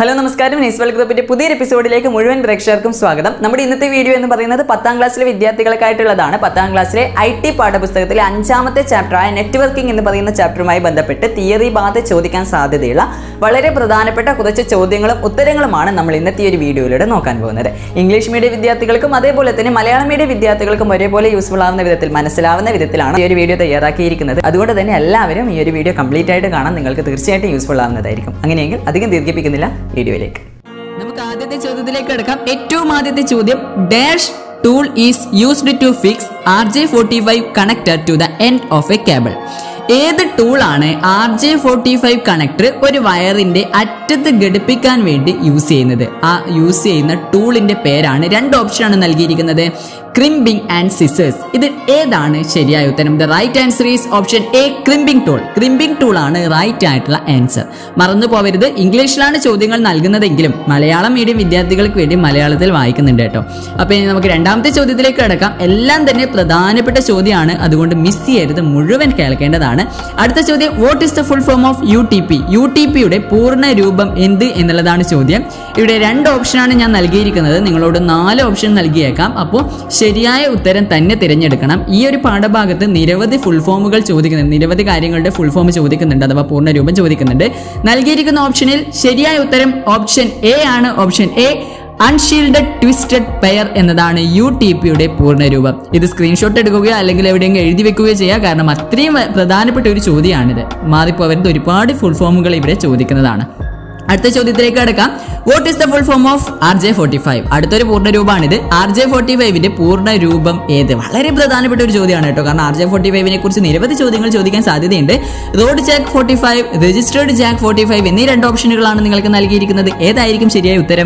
Hello നമസ്കാരം നെയ്സ്വൽ ഗ്രൂപ്പിന്റെ പുതിയൊരു എപ്പിസോഡിലേക്ക് മുഴുവൻ പ്രേക്ഷകർക്കും സ്വാഗതം നമ്മുടെ ഇന്നത്തെ വീഡിയോ എന്ന് പറയുന്നത് പത്താം ക്ലാസ്സിലെ വിദ്യാർത്ഥികൾക്കായിട്ടുള്ളതാണ് പത്താം ക്ലാസ്സിലെ ഐ ടി പാഠപുസ്തകത്തിലെ അഞ്ചാമത്തെ ചാപ്റ്ററായ നെറ്റ്വർക്കിംഗ് എന്ന് പറയുന്ന ചാപ്റ്ററുമായി ബന്ധപ്പെട്ട് തിയറി ബാധ ചോദിക്കാൻ സാധ്യതയുള്ള വളരെ പ്രധാനപ്പെട്ട കുറച്ച് ചോദ്യങ്ങളും ഉത്തരങ്ങളുമാണ് നമ്മൾ ഇന്നത്തെ ഈ ഒരു വീഡിയോയിലൂടെ നോക്കാൻ പോകുന്നത് ഇംഗ്ലീഷ് മീഡിയം വിദ്യാർത്ഥികൾക്കും അതേപോലെ തന്നെ മലയാളം മീഡിയം വിദ്യാർത്ഥികൾക്കും ഒരേപോലെ യൂസ്ഫുൾ ആവുന്ന വിധത്തിൽ മനസ്സിലാവുന്ന വിധത്തിലാണ് ഈ ഒരു വീഡിയോ തയ്യാറാക്കിയിരിക്കുന്നത് അതുകൊണ്ട് തന്നെ എല്ലാവരും ഈ ഒരു വീഡിയോ കംപ്ലീറ്റ് ആയിട്ട് കാണാൻ നിങ്ങൾക്ക് തീർച്ചയായിട്ടും യൂസ്ഫുൾ ആവുന്നതായിരിക്കും അങ്ങനെയെങ്കിൽ അധികം ദീർഘിപ്പിക്കുന്നില്ല വീഡിയോയിലേക്ക് നമുക്ക് ആദ്യത്തെ ചോദ്യത്തിലേക്ക് എടുക്കാം ഏറ്റവും ആദ്യത്തെ ചോദ്യം dash tool is used to fix R J forty five connector to the end of a cable ഏത് ടൂളാണ് R J forty five connector ഒരു വയറിന്റെ അറ്റത്ത് ഘടിപ്പിക്കാൻ വേണ്ടി യൂസ് ചെയ്യുന്നത് ആ യൂസ് ചെയ്യുന്ന ടൂളിന്റെ പേരാണ് രണ്ട് ഓപ്ഷനാണ് നൽകിയിരിക്കുന്നത് ക്രിംബിംഗ് ആൻഡ് സിസേഴ്സ് ഇത് ഏതാണ് ശരിയായ ഉത്തരം the right answer is option A crimping tool crimping tool ആണ് റൈറ്റ് ആയിട്ടുള്ള ആൻസർ മറന്നു പോവരുത് ഇംഗ്ലീഷിലാണ് ചോദ്യങ്ങൾ നൽകുന്നതെങ്കിലും മലയാളം മീഡിയം വിദ്യാർത്ഥികൾക്ക് വേണ്ടി മലയാളത്തിൽ വായിക്കുന്നുണ്ട് കേട്ടോ അപ്പോൾ ഇനി നമുക്ക് രണ്ടാമത്തെ ചോദ്യത്തിലേക്ക് കിടക്കാം എല്ലാം തന്നെ പ്രധാനപ്പെട്ട ചോദ്യമാണ് അതുകൊണ്ട് മിസ് ചെയ്യരുത് മുഴുവൻ കേൾക്കേണ്ടതാണ് അടുത്ത ചോദ്യം what is the full form of U T P U T പിയുടെ പൂർണ്ണ രൂപം എന്ത് എന്നുള്ളതാണ് ചോദ്യം ഇവിടെ രണ്ട് ഓപ്ഷനാണ് ഞാൻ നൽകിയിരിക്കുന്നത് നിങ്ങളോട് നാല് ഓപ്ഷൻ നൽകിയേക്കാം അപ്പോൾ ശരിയായ ഉത്തരം തന്നെ തിരഞ്ഞെടുക്കണം ഈ ഒരു പാഠഭാഗത്ത് നിരവധി ഫുൾ ഫോമുകൾ ചോദിക്കുന്നുണ്ട് നിരവധി കാര്യങ്ങളുടെ ഫുൾ ഫോം ചോദിക്കുന്നുണ്ട് അഥവാ പൂർണ്ണ രൂപം ചോദിക്കുന്നുണ്ട് നൽകിയിരിക്കുന്ന ഓപ്ഷനിൽ ശരിയായ ഉത്തരം ഓപ്ഷൻ എ ആണ് option A unshielded twisted pair എന്നതാണ് യു ടി പിയുടെ പൂർണ്ണരൂപം ഇത് സ്ക്രീൻഷോട്ട് എടുക്കുകയോ അല്ലെങ്കിൽ എവിടെയെങ്കിലും എഴുതി വെക്കുകയോ ചെയ്യുക കാരണം അത്രയും പ്രധാനപ്പെട്ട ഒരു ചോദ്യമാണിത് മാറിപ്പോവരുത് ഒരുപാട് ഫുൾ ഫോമുകൾ ഇവിടെ ചോദിക്കുന്നതാണ് അടുത്ത ചോദ്യത്തിലേക്ക് കടക്കാം what is the full form of R J forty five അടുത്തൊരു പൂർണ്ണ രൂപമാണിത് ആർ ജെ ഫോർട്ടി ഫൈവിന്റെ പൂർണ്ണ രൂപം ഏത് വളരെ പ്രധാനപ്പെട്ട ഒരു ചോദ്യമാണ് കേട്ടോ കാരണം ആർ ജെ ഫോർട്ടി ഫൈവിനെ കുറിച്ച് നിരവധി ചോദ്യങ്ങൾ ചോദിക്കാൻ സാധ്യതയുണ്ട് road jack forty five registered jack forty five എന്നീ രണ്ട് ഓപ്ഷനുകളാണ് നിങ്ങൾക്ക് നൽകിയിരിക്കുന്നത് ഏതായിരിക്കും ശരിയായ ഉത്തരം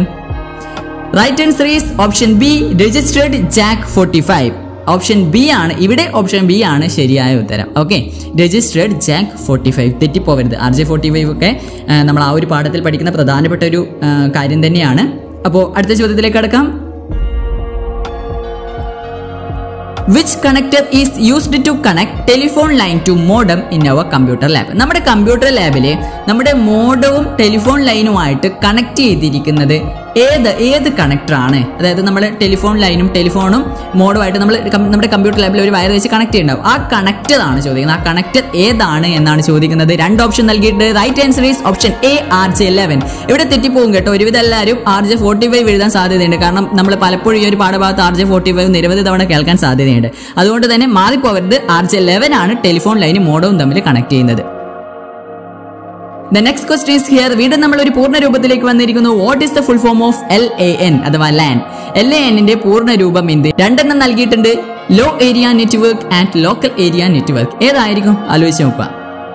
right answer is option B registered jack forty five option B ആണ് ഇവിടെ ഓപ്ഷൻ ബി ആണ് ശരിയായ ഉത്തരം okay registered jack forty five തെറ്റിപ്പോവരുത് ആർ ജെ ഫോർട്ടി ഫൈവ് ഒക്കെ ആ, നമ്മൾ ആ ഒരു പാഠത്തിൽ പഠിക്കുന്ന പ്രധാനപ്പെട്ട ഒരു ആ, കാര്യം തന്നെയാണ് അപ്പോൾ അടുത്ത ചോദ്യത്തിലേക്ക് കടക്കാം which connector is used to connect telephone line to modem in our computer lab നമ്മുടെ കമ്പ്യൂട്ടർ ലാബിലെ നമ്മുടെ മോഡവും ടെലിഫോൺ ലൈനുമായിട്ട് കണക്ട് ചെയ്തിരിക്കുന്നത് ഏത് ഏത് കണക്ടറാണ് അതായത് നമ്മൾ ടെലിഫോൺ ലൈനും ടെലിഫോണും മോഡുമായിട്ട് നമ്മൾ കം- നമ്മുടെ കമ്പ്യൂട്ടർ ലാബിൽ ഒരു വയർ വെച്ച് കണക്ട് ചെയ്യുന്നുണ്ടാവും ആ കണക്റ്റർ ആണ് ചോദിക്കുന്നത് ആ കണക്റ്റർ ഏതാണ് എന്നാണ് ചോദിക്കുന്നത് രണ്ട് ഓപ്ഷൻ നൽകിയിട്ട് right answer is option A R J eleven ഇവിടെ തെറ്റിപ്പോകും കേട്ടോ ഒരുവിധം എല്ലാവരും ആർ ജെ ഫോർട്ടി ഫൈവ് എഴുതാൻ സാധ്യതയുണ്ട് കാരണം നമ്മൾ പലപ്പോഴും ഈ ഒരു പാഠഭാഗത്ത് ആർ ജെ ഫോർട്ടി ഫൈവ് നിരവധി തവണ കേൾക്കാൻ സാധ്യതയുണ്ട് അതുകൊണ്ട് തന്നെ മാറിപ്പോവരുത് ആർ ജെ ലെവൻ ആണ് ടെലിഫോൺ ലൈനും മോഡവും തമ്മിൽ കണക്ട് ചെയ്യുന്നത് the next question is here വീണ്ടും നമ്മൾ ഒരു പൂർണ്ണ രൂപത്തിലേക്ക് വന്നിരിക്കുന്നു what is the full form of L A N അഥവാ ലാൻ എൽ എ എന്നിന്റെ പൂർണ്ണ രൂപം എന്ത് രണ്ടെണ്ണം നൽകിയിട്ടുണ്ട് low area network and local area network ഏതായിരിക്കും ആലോചിച്ച് നോക്കുക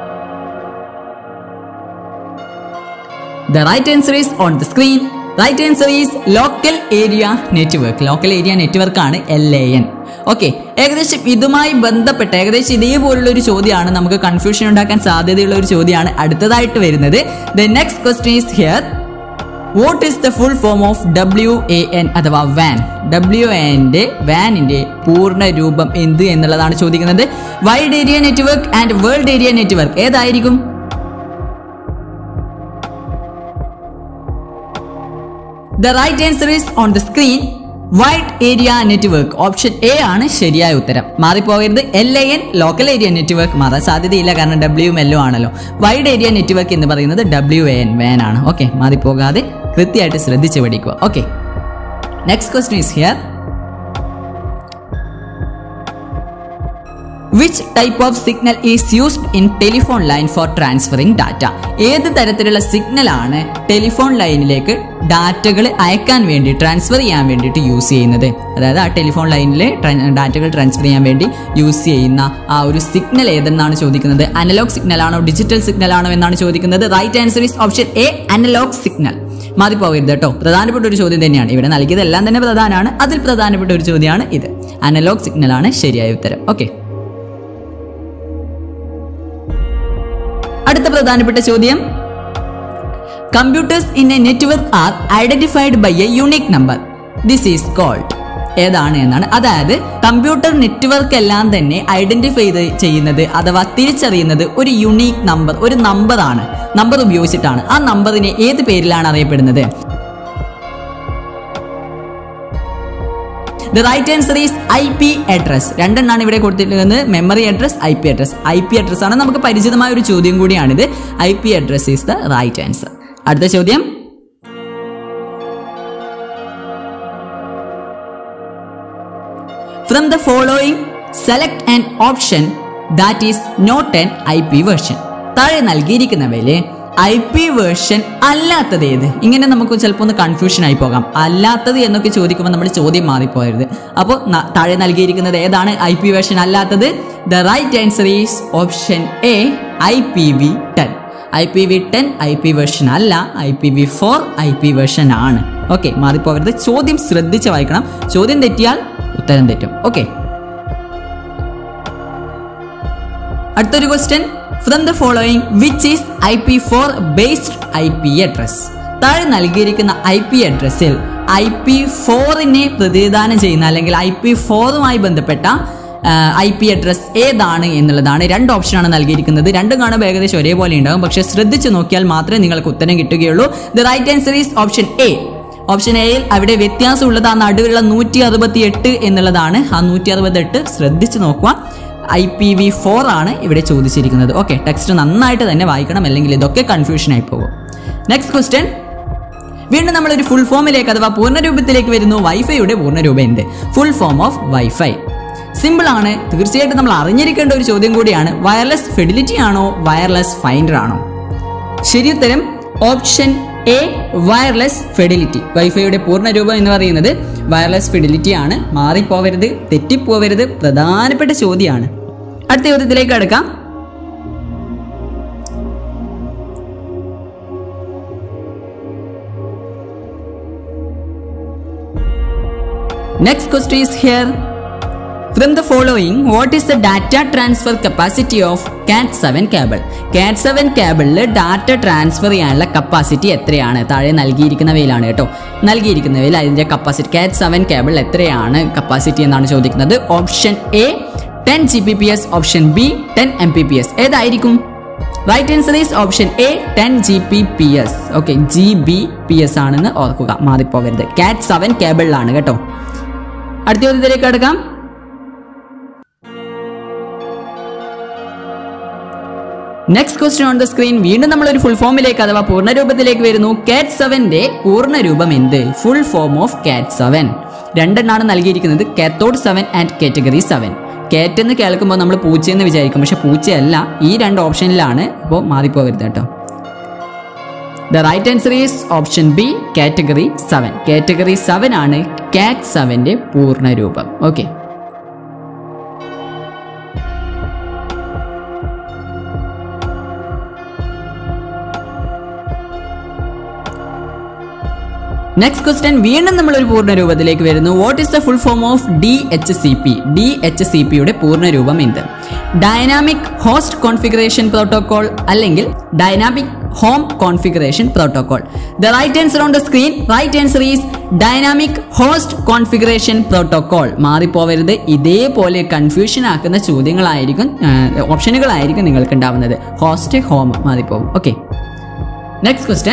the right answer is on the screen right answer is local area network local area network ആണ് എൽ എ എൻ ഓക്കെ ഏകദേശം ഇതുമായി ബന്ധപ്പെട്ട ഏകദേശം ഇതേപോലുള്ള ഒരു ചോദ്യമാണ് നമുക്ക് കൺഫ്യൂഷൻ ഉണ്ടാക്കാൻ സാധ്യതയുള്ള ഒരു ചോദ്യമാണ് അടുത്തതായിട്ട് വരുന്നത് the next question is here what is the full form of W A N അഥവാ വാൻ ഡബ്ല്യു എൻ്റെ വാനിന്റെ പൂർണ്ണ രൂപം എന്ത് എന്നുള്ളതാണ് ചോദിക്കുന്നത് wide area network and world area network ഏതായിരിക്കും the right answer is on the screen wide area network option A ആണ് ശരിയായ ഉത്തരം മാറിപ്പോകരുത് L A N local area network മാറാൻ സാധ്യതയില്ല കാരണം ഡബ്ല്യു എല്ലോ ആണല്ലോ വൈഡ് ഏരിയ നെറ്റ്വർക്ക് എന്ന് പറയുന്നത് ഡബ്ല്യു എ എൻ വാൻ ആണ് ഓക്കെ മാറിപ്പോകാതെ കൃത്യമായിട്ട് ശ്രദ്ധിച്ച് പഠിക്കുക okay next question is here which type of signal is used in telephone line for transferring data ഏത് തരത്തിലുള്ള സിഗ്നലാണ് ടെലിഫോൺ ലൈനിലേക്ക് ഡാറ്റകൾ അയക്കാൻ വേണ്ടി ട്രാൻസ്ഫർ ചെയ്യാൻ വേണ്ടിയിട്ട് യൂസ് ചെയ്യുന്നത് അതായത് ആ ടെലിഫോൺ ലൈനിലെ ഡാറ്റകൾ ട്രാൻസ്ഫർ ചെയ്യാൻ വേണ്ടി യൂസ് ചെയ്യുന്ന ആ ഒരു സിഗ്നൽ ഏതെന്നാണ് ചോദിക്കുന്നത് അനലോഗ് സിഗ്നൽ ആണോ ഡിജിറ്റൽ സിഗ്നൽ ആണോ എന്നാണ് ചോദിക്കുന്നത് right answer is option A analog signal മാറിപ്പോകരുത് കേട്ടോ പ്രധാനപ്പെട്ട ഒരു ചോദ്യം തന്നെയാണ് ഇവിടെ നൽകിയതെല്ലാം തന്നെ പ്രധാനമാണ് അതിൽ പ്രധാനപ്പെട്ട ഒരു ചോദ്യമാണ് ഇത് അനലോഗ് സിഗ്നൽ ആണ് ശരിയായ ഉത്തരം ഓക്കെ അടുത്ത പ്രധാനപ്പെട്ട ചോദ്യം computers in a network are identified by a unique number this is called ഏതാണ് എന്നാണ് അതായത് കമ്പ്യൂട്ടർ നെറ്റ്വർക്ക് എല്ലാം തന്നെ ഐഡന്റിഫൈ ചെയ്യുന്നത് അഥവാ തിരിച്ചറിയുന്നത് ഒരു യുണീക്ക് നമ്പർ ഒരു നമ്പർ ആണ് നമ്പർ ഉപയോഗിച്ചിട്ടാണ് ആ നമ്പറിനെ ഏത് പേരിലാണ് അറിയപ്പെടുന്നത് the right answer is I P address രണ്ടെണ്ണാണ് ഇവിടെ കൊടുത്തിട്ടുള്ളത് memory address I P address I P address ആണ് നമുക്ക് പരിചിതമായ ഒരു ചോദ്യം കൂടിയാണിത് I P address is the right answer അടുത്ത ചോദ്യം from the following select an option that is not an I P version താഴെ നൽകിയിരിക്കുന്നവയിലെ ഐ പി വേർഷൻ അല്ലാത്തത് ഏത് ഇങ്ങനെ നമുക്ക് ചിലപ്പോൾ ഒന്ന് കൺഫ്യൂഷൻ ആയി പോകാം അല്ലാത്തത് എന്നൊക്കെ ചോദിക്കുമ്പോൾ നമ്മൾ ചോദ്യം മാറിപ്പോയത് അപ്പോൾ താഴെ നൽകിയിരിക്കുന്നത് ഏതാണ് ഐ പി വേർഷൻ അല്ലാത്തത് the right answer is option A I P V ten I P V ten I P version അല്ല I P V four I P version ആണ് ഓക്കെ മാറിപ്പോകരുത് ചോദ്യം ശ്രദ്ധിച്ച് വായിക്കണം ചോദ്യം തെറ്റിയാൽ ഉത്തരം തെറ്റും ഓക്കെ അടുത്തൊരു question from the following which is I P four based I P address താഴെ നൽകിയിരിക്കുന്ന ഐ പി അഡ്രസ്സിൽ ഐ പി ഫോറിനെ പ്രതിനിധാനം ചെയ്യുന്ന അല്ലെങ്കിൽ ഐ പി ഫോറുമായി ബന്ധപ്പെട്ട ഐ പി അഡ്രസ് ഏതാണ് എന്നുള്ളതാണ് രണ്ട് ഓപ്ഷനാണ് നൽകിയിരിക്കുന്നത് രണ്ടും കാണുമ്പോൾ ഏകദേശം ഒരേപോലെ ഉണ്ടാകും പക്ഷേ ശ്രദ്ധിച്ചു നോക്കിയാൽ മാത്രമേ നിങ്ങൾക്ക് ഉത്തരം കിട്ടുകയുള്ളൂ the right answer is option A option എയിൽ അവിടെ വ്യത്യാസമുള്ളത് ആ നടുവിലുള്ള നൂറ്റി അറുപത്തി എട്ട് എന്നുള്ളതാണ് ആ നൂറ്റി അറുപത്തി എട്ട് ശ്രദ്ധിച്ചു നോക്കുക ഐ പി വി ഫോർ ആണ് ഇവിടെ ചോദിച്ചിരിക്കുന്നത് ഓക്കെ ടെക്സ്റ്റ് നന്നായിട്ട് തന്നെ വായിക്കണം അല്ലെങ്കിൽ ഇതൊക്കെ കൺഫ്യൂഷൻ ആയി പോകും നെക്സ്റ്റ് ക്വസ്റ്റ്യൻ വീണ്ടും നമ്മൾ ഒരു ഫുൾ ഫോമിലേക്ക് അഥവാ പൂർണ്ണരൂപത്തിലേക്ക് വരുന്നു വൈഫൈയുടെ പൂർണ്ണരൂപം എന്ത് full form of WiFi simple ആണ് തീർച്ചയായിട്ടും നമ്മൾ അറിഞ്ഞിരിക്കേണ്ട ഒരു ചോദ്യം കൂടിയാണ് വയർലെസ് ഫെഡിലിറ്റി ആണോ വയർലെസ് ഫൈൻഡർ ആണോ ശരിയുത്തരം ഓപ്ഷൻ എ വയർലെസ് ഫെഡിലിറ്റി വൈഫൈയുടെ പൂർണ്ണരൂപം എന്ന് പറയുന്നത് വയർലെസ് ഫെഡിലിറ്റി ആണ് മാറിപ്പോവരുത് തെറ്റിപ്പോവരുത് പ്രധാനപ്പെട്ട ചോദ്യമാണ് അടുത്ത ചോദ്യത്തിലേക്ക് അടുക്കാം next question is here From the following, what is the data transfer capacity of CAT 7 cable? CAT 7 കേബിളിൽ ഡാറ്റ ട്രാൻസ്ഫർ ചെയ്യാനുള്ള കപ്പാസിറ്റി എത്രയാണ് താഴെ നൽകിയിരിക്കുന്നവയിലാണ് കേട്ടോ നൽകിയിരിക്കുന്നവയിൽ അതിൻ്റെ കപ്പാസിറ്റി കാറ്റ് സെവൻ കേബിൾ എത്രയാണ് കപ്പാസിറ്റി എന്നാണ് ചോദിക്കുന്നത് option A ten G P P S option B ten M P P S ഏതായിരിക്കും right answer is option A ten G P P S okay G B P S ആണെന്ന് ഓർക്കുക മാറിപ്പോകരുത് CAT seven കേബിളിലാണ് കേട്ടോ അടുത്ത ചോദ്യത്തിലേക്ക് അടുക്കാം next question on the screen വീണ്ടും നമ്മൾ ഒരു ഫുൾ ഫോമിലേക്ക് അഥവാ പൂർണ്ണരൂപത്തിലേക്ക് വരുന്നു കാറ്റ് സെവന്റെ പൂർണ്ണരൂപം എന്ത് full form of CAT seven രണ്ടെണ്ണാണ് നൽകിയിരിക്കുന്നത് cathode seven and category seven CAT എന്ന് കേൾക്കുമ്പോൾ നമ്മൾ പൂച്ചയെന്ന് വിചാരിക്കും പക്ഷെ പൂച്ചയല്ല ഈ രണ്ട് ഓപ്ഷനിലാണ് അപ്പോൾ മാറിപ്പോകരുത് കേട്ടോ the right answer is option B category seven category seven ആണ് കാറ്റ് സെവന്റെ പൂർണ്ണരൂപം ഓക്കെ നെക്സ്റ്റ് ക്വസ്റ്റ്യൻ വീണ്ടും നമ്മൾ ഒരു പൂർണ്ണ രൂപത്തിലേക്ക് വരുന്നു what is the full form of D H C P D H C പിയുടെ പൂർണ്ണ രൂപം എന്ത് ഡൈനാമിക് ഹോസ്റ്റ് കോൺഫിഗറേഷൻ പ്രോട്ടോകോൾ അല്ലെങ്കിൽ dynamic home configuration protocol the right answer on the screen right answer is dynamic host configuration protocol മാറിപ്പോവരുത് ഇതേപോലെ confusion ആക്കുന്ന ചോദ്യങ്ങളായിരിക്കും ഓപ്ഷനുകളായിരിക്കും നിങ്ങൾക്ക് ഉണ്ടാവുന്നത് ഹോസ്റ്റ് ഹോം മാറിപ്പോകും okay next question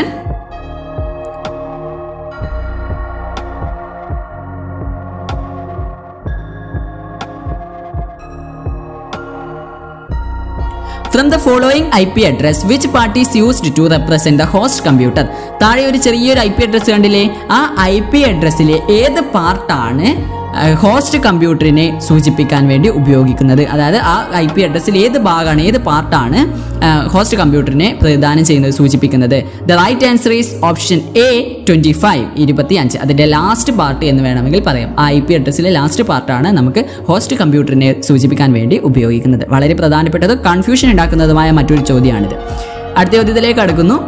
from the following I P address which party is used to represent the host computer താഴെ ഒരു ചെറിയൊരു ഐ പി അഡ്രസ് കണ്ടില്ലേ ആ ഐ പി അഡ്രസ്സിലെ ഏത് പാർട്ടാണ് ഹോസ്റ്റ് കമ്പ്യൂട്ടറിനെ സൂചിപ്പിക്കാൻ വേണ്ടി ഉപയോഗിക്കുന്നത് അതായത് ആ ഐ പി അഡ്രസ്സിൽ ഏത് ഭാഗമാണ് ഏത് പാർട്ടാണ് ഹോസ്റ്റ് കമ്പ്യൂട്ടറിനെ പ്രതിദാനം ചെയ്യുന്നത് സൂചിപ്പിക്കുന്നത് the right answer is option A twenty five ഇരുപത്തി അഞ്ച് അതിൻ്റെ ലാസ്റ്റ് പാർട്ട് എന്ന് വേണമെങ്കിൽ പറയാം ആ ഐ പി അഡ്രസ്സിലെ ലാസ്റ്റ് പാർട്ടാണ് നമുക്ക് ഹോസ്റ്റ് കമ്പ്യൂട്ടറിനെ സൂചിപ്പിക്കാൻ വേണ്ടി ഉപയോഗിക്കുന്നത് വളരെ പ്രധാനപ്പെട്ടത് കൺഫ്യൂഷൻ ഉണ്ടാക്കുന്നതുമായ മറ്റൊരു ചോദ്യമാണിത് അടുത്ത ചോദ്യത്തിലേക്ക് അടുക്കുന്നു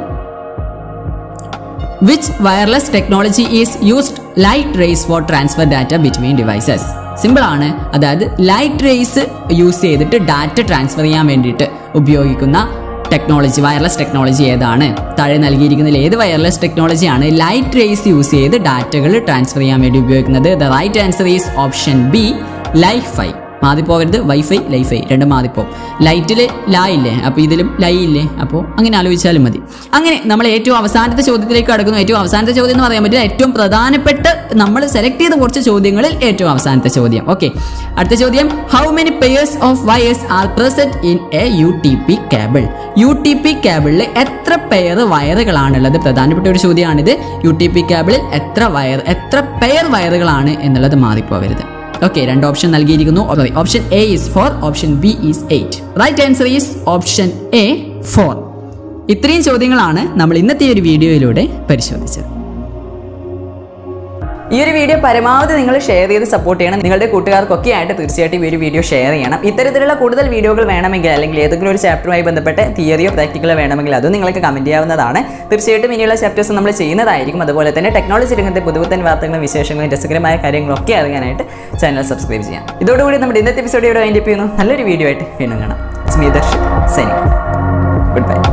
which wireless technology is used light rays for transfer data between devices simple ആണ് അതായത് ലൈറ്റ് റേസ് യൂസ് ചെയ്തിട്ട് ഡാറ്റ ട്രാൻസ്ഫർ ചെയ്യാൻ വേണ്ടിയിട്ട് ഉപയോഗിക്കുന്ന ടെക്നോളജി വയർലെസ് ടെക്നോളജി ഏതാണ് താഴെ നൽകിയിരിക്കുന്നതിൽ ഏത് വയർലെസ് ടെക്നോളജിയാണ് ലൈറ്റ് റേസ് യൂസ് ചെയ്ത് ഡാറ്റകൾ ട്രാൻസ്ഫർ ചെയ്യാൻ വേണ്ടി ഉപയോഗിക്കുന്നത് the right answer is option B LiFi മാതിപ്പോവരുത് വൈഫൈ ലൈഫൈ രണ്ടും മാതിപ്പോ ലൈറ്റിൽ ലാ ഇല്ലേ അപ്പോൾ ഇതിലും ലൈ ഇല്ലേ അപ്പോൾ അങ്ങനെ ആലോചിച്ചാലും മതി അങ്ങനെ നമ്മൾ ഏറ്റവും അവസാനത്തെ ചോദ്യത്തിലേക്ക് കടക്കുന്നു ഏറ്റവും അവസാനത്തെ ചോദ്യം എന്ന് പറയാൻ പറ്റില്ല ഏറ്റവും പ്രധാനപ്പെട്ട നമ്മൾ സെലക്ട് ചെയ്ത കുറച്ച് ചോദ്യങ്ങളിൽ ഏറ്റവും അവസാനത്തെ ചോദ്യം ഓക്കെ അടുത്ത ചോദ്യം how many pairs of wires are present in a U T P cable U T P കേബിളിൽ എത്ര പെയർ വയറുകളാണുള്ളത് പ്രധാനപ്പെട്ട ഒരു ചോദ്യമാണിത് യു ടി പി കേബിളിൽ എത്ര വയർ എത്ര പെയർ വയറുകളാണ് എന്നുള്ളത് മാറിപ്പോവരുത് ഓക്കെ രണ്ട് ഓപ്ഷൻ നൽകിയിരിക്കുന്നു option A is four option B is eight right answer is option A four ഇത്രയും ചോദ്യങ്ങളാണ് നമ്മൾ ഇന്നത്തെ ഒരു വീഡിയോയിലൂടെ പരിശോധിച്ചത് ഈ ഒരു വീഡിയോ പരമാവധി നിങ്ങൾ ഷെയർ ചെയ്ത് സപ്പോർട്ട് ചെയ്യണം നിങ്ങളുടെ കൂട്ടുകാർക്കൊക്കെ ആയിട്ട് തീർച്ചയായിട്ടും ഈ ഒരു വീഡിയോ ഷെയർ ചെയ്യണം ഇത്തരത്തിലുള്ള കൂടുതൽ വീഡിയോകൾ വേണമെങ്കിൽ അല്ലെങ്കിൽ ഏതെങ്കിലും ഒരു ചാപ്റ്ററുമായി ബന്ധപ്പെട്ട് തിയറിയോ പ്രാക്ടിക്കലോ വേണമെങ്കിൽ അതും നിങ്ങൾക്ക് കമൻറ്റ് ചെയ്യാവുന്നതാണ് തീർച്ചയായിട്ടും ഇനിയുള്ള ചാപ്റ്റേഴ്സ് നമ്മൾ ചെയ്യുന്നതായിരിക്കും അതുപോലെ തന്നെ ടെക്നോളജി രംഗത്തെ പുതുപുത്തൻ വാർത്തകളും വിശേഷങ്ങളും രസകരമായ കാര്യങ്ങളൊക്കെ അറിയാനായിട്ട് ചാനൽ സബ്സ്ക്രൈബ് ചെയ്യാം ഇതോടുകൂടി നമ്മുടെ ഇന്നത്തെ എപ്പിസോഡ് ഇവിടെ വൈൻഡപ്പ് ചെയ്യുന്നു നല്ലൊരു വീഡിയോ ആയിട്ട് വീണ്ടും കാണാം സ്മീ ദർശക് സൈനിങ് ഗുഡ് ബൈ